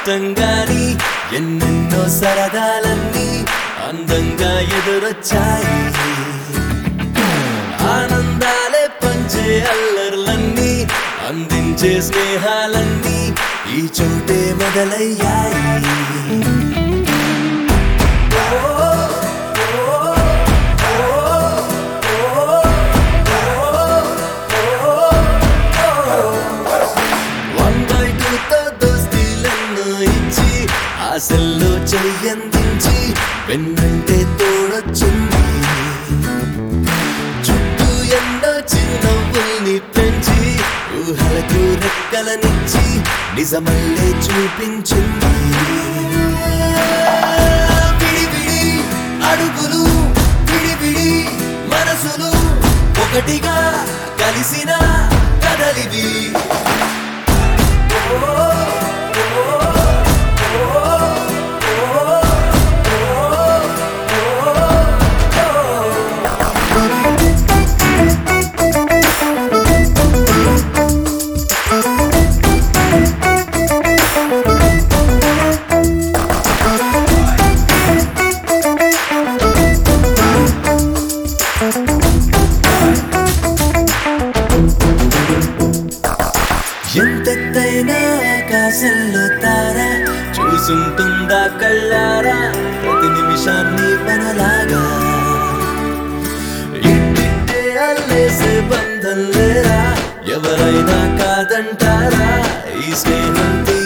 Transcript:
కష్టంగాని ఎన్నెన్నో సరదాలన్నీ అందంగా ఎదురొచ్చాయి ఆనందాలే పంచే అల్లర్లన్నీ అందించే స్నేహాలన్నీ ఈ చోటే మొదలయ్యాయి వన్ బై టూతో దోస్తీలెన్నో ఇచ్చి ఆశల్లో చెయ్యందించి వెన్నంటే తోడొచ్చింది చుట్టూ ఎన్నో చిరునవ్వుల్ని పెంచి ఊహలకు రెక్కలనిచ్చి నిజమల్లే చూపించింది విడి విడి అడుగులు విడి విడి మనసులు ఒకటిగా కలిసిన కదలివి ఎంతెత్తైనా ఆకాశంలో తార చూసుంటుందా కళ్ళారా ప్రతి నిమిషాన్ని మనలాగా ఇంటింటే అల్లేసే బంధం లేరా ఎవరైనా కాదంటారా ఈ స్నేహం